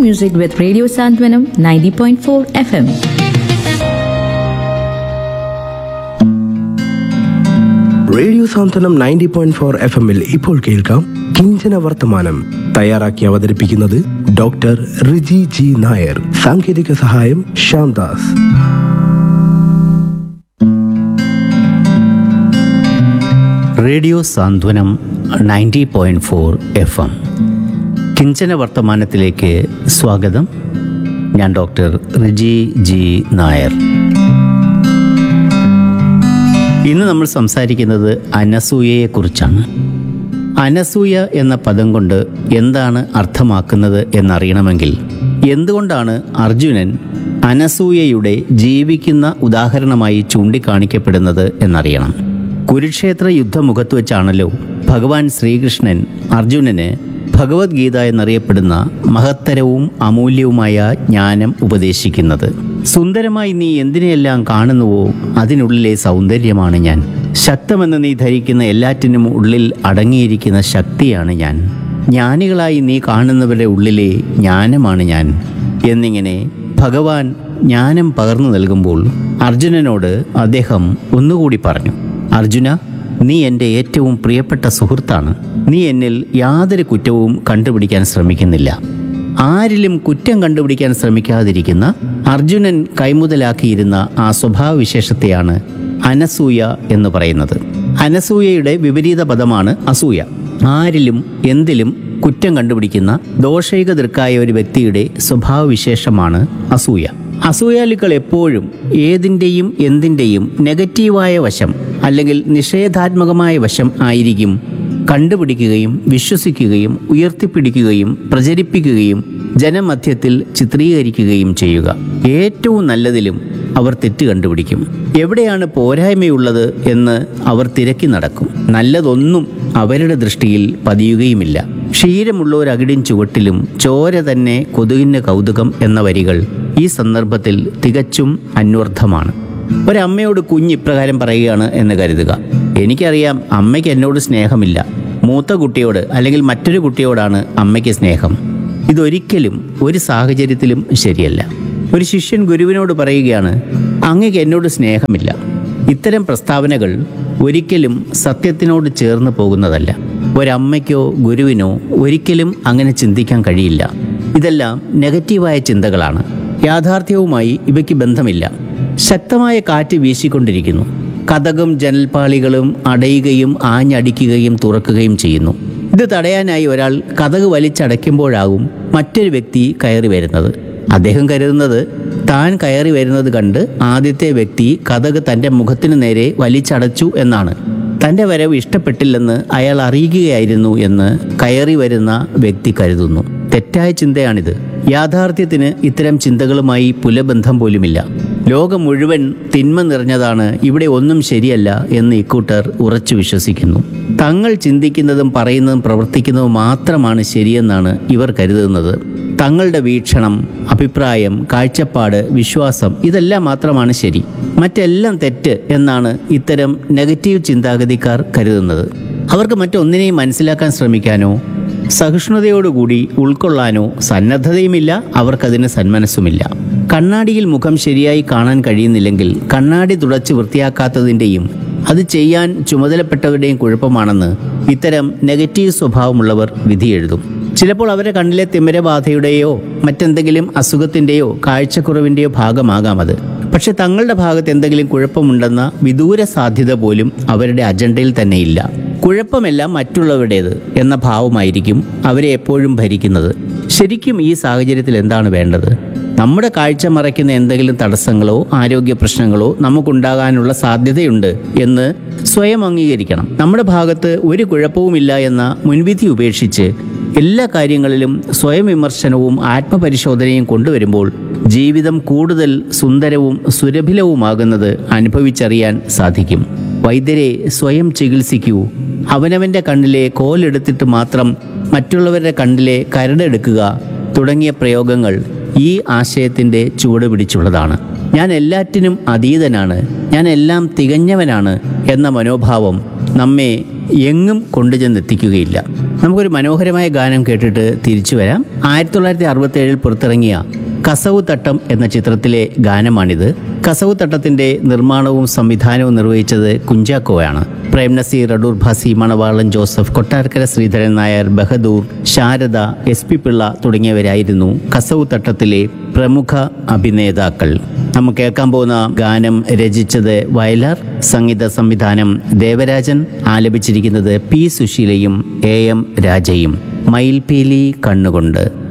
music with Radio Santwanam 90.4 FM. Radio Santhwanam ninety point four F എമ്മിൽ ഇപ്പോൾ കേൾക്കാം കിഞ്ചന വർത്തമാനം തയ്യാറാക്കി അവതരിപ്പിക്കുന്നത് ഡോക്ടർ റിജി ജി നായർ സാങ്കേതിക സഹായം Shyamdas radio Santhwanam ninety point four F M കിഞ്ചന വർത്തമാനത്തിലേക്ക് സ്വാഗതം ഞാൻ ഡോക്ടർ റിജി ജി നായർ ഇന്ന് നമ്മൾ സംസാരിക്കുന്നത് അനസൂയയെക്കുറിച്ചാണ് അനസൂയ എന്ന പദം കൊണ്ട് എന്താണ് അർത്ഥമാക്കുന്നത് എന്നറിയണമെങ്കിൽ എന്തുകൊണ്ടാണ് അർജുനൻ അനസൂയയുടെ ജീവിക്കുന്ന ഉദാഹരണമായി ചൂണ്ടിക്കാണിക്കപ്പെടുന്നത് എന്നറിയണം കുരുക്ഷേത്ര യുദ്ധമുഖത്ത് വെച്ചാണല്ലോ ഭഗവാൻ ശ്രീകൃഷ്ണൻ അർജുനന് ഭഗവത്ഗീത എന്നറിയപ്പെടുന്ന മഹത്തരവും അമൂല്യവുമായ ജ്ഞാനം ഉപദേശിക്കുന്നത് സുന്ദരമായി നീ എന്തിനെയെല്ലാം കാണുന്നുവോ അതിനുള്ളിലെ സൗന്ദര്യമാണ് ഞാൻ ശക്തമെന്ന് നീ ധരിക്കുന്ന എല്ലാറ്റിനും ഉള്ളിൽ അടങ്ങിയിരിക്കുന്ന ശക്തിയാണ് ഞാൻ ജ്ഞാനികളായി നീ കാണുന്നവരുടെ ഉള്ളിലെ ജ്ഞാനമാണ് ഞാൻ എന്നിങ്ങനെ ഭഗവാൻ ജ്ഞാനം പകർന്നു നൽകുമ്പോൾ അർജുനനോട് അദ്ദേഹം ഒന്നുകൂടി പറഞ്ഞു അർജുന നീ എൻ്റെ ഏറ്റവും പ്രിയപ്പെട്ട സുഹൃത്താണ് നീ എന്നിൽ യാതൊരു കുറ്റവും കണ്ടുപിടിക്കാൻ ശ്രമിക്കുന്നില്ല ആരിലും കുറ്റം കണ്ടുപിടിക്കാൻ ശ്രമിക്കാതിരിക്കുന്ന അർജുനൻ കൈമുതലാക്കിയിരുന്ന ആ സ്വഭാവവിശേഷത്തെയാണ് അനസൂയ എന്ന് പറയുന്നത് അനസൂയയുടെ വിപരീത പദമാണ് അസൂയ ആരിലും എന്തിലും കുറ്റം കണ്ടുപിടിക്കുന്ന ദോഷൈക ദൃക്കായ ഒരു വ്യക്തിയുടെ സ്വഭാവവിശേഷമാണ് അസൂയ അസൂയാലുക്കൾ എപ്പോഴും ഏതിൻ്റെയും എന്തിൻ്റെയും നെഗറ്റീവായ വശം അല്ലെങ്കിൽ നിഷേധാത്മകമായ വശം ആയിരിക്കും കണ്ടുപിടിക്കുകയും വിശ്വസിക്കുകയും ഉയർത്തിപ്പിടിക്കുകയും പ്രചരിപ്പിക്കുകയും ജനമധ്യത്തിൽ ചിത്രീകരിക്കുകയും ചെയ്യുക ഏറ്റവും നല്ലതിലും അവർ തെറ്റ് കണ്ടുപിടിക്കും എവിടെയാണ് പോരായ്മയുള്ളത് എന്ന് അവർ തിരക്കി നടക്കും നല്ലതൊന്നും അവരുടെ ദൃഷ്ടിയിൽ പതിയുകയുമില്ല ക്ഷീരമുള്ള ഒരു അകിടിൻ ചുവട്ടിലും ചോര തന്നെ കൊതുകിൻ്റെ കൗതുകം എന്ന വരികൾ ഈ സന്ദർഭത്തിൽ തികച്ചും അന്വർത്ഥമാണ് ഒരമ്മയോട് കുഞ്ഞ് ഇപ്രകാരം പറയുകയാണ് എന്ന് കരുതുക എനിക്കറിയാം അമ്മയ്ക്ക് എന്നോട് സ്നേഹമില്ല മൂത്ത കുട്ടിയോട് അല്ലെങ്കിൽ മറ്റൊരു കുട്ടിയോടാണ് അമ്മയ്ക്ക് സ്നേഹം ഇതൊരിക്കലും ഒരു സാഹചര്യത്തിലും ശരിയല്ല ഒരു ശിഷ്യൻ ഗുരുവിനോട് പറയുകയാണ് അങ്ങക്ക് എന്നോട് സ്നേഹമില്ല ഇത്തരം പ്രസ്താവനകൾ ഒരിക്കലും സത്യത്തിനോട് ചേർന്ന് പോകുന്നതല്ല ഒരമ്മയ്ക്കോ ഗുരുവിനോ ഒരിക്കലും അങ്ങനെ ചിന്തിക്കാൻ കഴിയില്ല ഇതെല്ലാം നെഗറ്റീവായ ചിന്തകളാണ് യാഥാർത്ഥ്യവുമായി ഇവയ്ക്ക് ബന്ധമില്ല ശക്തമായ കാറ്റ് വീശിക്കൊണ്ടിരിക്കുന്നു കഥകും ജനൽപ്പാളികളും അടയുകയും ആഞ്ഞടിക്കുകയും തുറക്കുകയും ചെയ്യുന്നു ഇത് തടയാനായി ഒരാൾ കഥക് വലിച്ചടയ്ക്കുമ്പോഴാകും മറ്റൊരു വ്യക്തി കയറി വരുന്നത് അദ്ദേഹം കരുതുന്നത് താൻ കയറി വരുന്നത് കണ്ട് ആദ്യത്തെ വ്യക്തി കഥക് തൻ്റെ മുഖത്തിനു നേരെ വലിച്ചടച്ചു എന്നാണ് തൻ്റെ വരവ് ഇഷ്ടപ്പെട്ടില്ലെന്ന് അയാൾ അറിയുകയായിരുന്നു എന്ന് കയറി വരുന്ന വ്യക്തി കരുതുന്നു തെറ്റായ ചിന്തയാണിത് യാഥാർത്ഥ്യത്തിന് ഇത്തരം ചിന്തകളുമായി പുലബന്ധം പോലുമില്ല ലോകം മുഴുവൻ തിന്മ നിറഞ്ഞതാണ് ഇവിടെ ഒന്നും ശരിയല്ല എന്ന് ഇക്കൂട്ടർ ഉറച്ചു വിശ്വസിക്കുന്നു തങ്ങൾ ചിന്തിക്കുന്നതും പറയുന്നതും പ്രവർത്തിക്കുന്നതും മാത്രമാണ് ശരിയെന്നാണ് ഇവർ കരുതുന്നത് തങ്ങളുടെ വീക്ഷണം അഭിപ്രായം കാഴ്ചപ്പാട് വിശ്വാസം ഇതെല്ലാം മാത്രമാണ് ശരി മറ്റെല്ലാം തെറ്റ് എന്നാണ് ഇത്തരം നെഗറ്റീവ് ചിന്താഗതിക്കാർ കരുതുന്നത് അവർക്ക് മറ്റൊന്നിനെയും മനസ്സിലാക്കാൻ ശ്രമിക്കാനോ സഹിഷ്ണുതയോടുകൂടി ഉൾക്കൊള്ളാനോ സന്നദ്ധതയുമില്ല അവർക്കതിന് സന്മനസ്സുമില്ല കണ്ണാടിയിൽ മുഖം ശരിയായി കാണാൻ കഴിയുന്നില്ലെങ്കിൽ കണ്ണാടി തുടച്ച് വൃത്തിയാക്കാത്തതിൻ്റെയും അത് ചെയ്യാൻ ചുമതലപ്പെട്ടവരുടെയും കുഴപ്പമാണെന്ന് ഇത്തരം നെഗറ്റീവ് സ്വഭാവമുള്ളവർ വിധിയെഴുതും ചിലപ്പോൾ അവരുടെ കണ്ണിലെ തിമിരബാധയുടെയോ മറ്റെന്തെങ്കിലും അസുഖത്തിൻ്റെയോ കാഴ്ചക്കുറവിൻ്റെയോ ഭാഗമാകാം അത് പക്ഷെ തങ്ങളുടെ ഭാഗത്ത് എന്തെങ്കിലും കുഴപ്പമുണ്ടെന്ന വിദൂര സാധ്യത പോലും അവരുടെ അജണ്ടയിൽ തന്നെയില്ല കുഴപ്പമെല്ലാം മറ്റുള്ളവരുടേത് എന്ന ഭാവമായിരിക്കും അവരെ എപ്പോഴും ഭരിക്കുന്നത് ശരിക്കും ഈ സാഹചര്യത്തിൽ എന്താണ് വേണ്ടത് നമ്മുടെ കാഴ്ച മറയ്ക്കുന്ന എന്തെങ്കിലും തടസ്സങ്ങളോ ആരോഗ്യ പ്രശ്നങ്ങളോ നമുക്കുണ്ടാകാനുള്ള സാധ്യതയുണ്ട് എന്ന് സ്വയം അംഗീകരിക്കണം നമ്മുടെ ഭാഗത്ത് ഒരു കുഴപ്പവുമില്ല എന്ന മുൻവിധി ഉപേക്ഷിച്ച് എല്ലാ കാര്യങ്ങളിലും സ്വയം വിമർശനവും ആത്മപരിശോധനയും കൊണ്ടുവരുമ്പോൾ ജീവിതം കൂടുതൽ സുന്ദരവും സുരഭിലവുമാകുന്നത് അനുഭവിച്ചറിയാൻ സാധിക്കും വൈദ്യരെ സ്വയം ചികിത്സിക്കൂ അവനവൻ്റെ കണ്ണിലെ കോലെടുത്തിട്ട് മാത്രം മറ്റുള്ളവരുടെ കണ്ണിലെ കരടെടുക്കുക തുടങ്ങിയ പ്രയോഗങ്ങൾ ഈ ആശയത്തിൻ്റെ ചുവട് പിടിച്ചുള്ളതാണ് ഞാൻ എല്ലാറ്റിനും അതീതനാണ് ഞാൻ എല്ലാം തികഞ്ഞവനാണ് എന്ന മനോഭാവം നമ്മെ എങ്ങും കൊണ്ടുചെന്നെത്തിക്കുകയില്ല നമുക്കൊരു മനോഹരമായ ഗാനം കേട്ടിട്ട് തിരിച്ചു വരാം ആയിരത്തി തൊള്ളായിരത്തി അറുപത്തേഴിൽ പുറത്തിറങ്ങിയ കസവ് തട്ടം എന്ന ചിത്രത്തിലെ ഗാനമാണിത് കസവ് തട്ടത്തിന്റെ നിർമ്മാണവും സംവിധാനവും നിർവഹിച്ചത് കുഞ്ചാക്കോയാണ് പ്രേം നസീർ അടൂർ ഭാസി മണവാളൻ ജോസഫ് കൊട്ടാരക്കര ശ്രീധരൻ നായർ ബഹദൂർ ശാരദ എസ് പി പിള്ള തുടങ്ങിയവരായിരുന്നു കസവ് തട്ടത്തിലെ പ്രമുഖ അഭിനേതാക്കൾ നമുക്ക് കേൾക്കാൻ പോകുന്ന ഗാനം രചിച്ചത് വയലാർ സംഗീത സംവിധാനം ദേവരാജൻ ആലപിച്ചിരിക്കുന്നത് പി സുശീലയും എ എം രാജയും മയിൽപീലി കണ്ണുകൊണ്ട്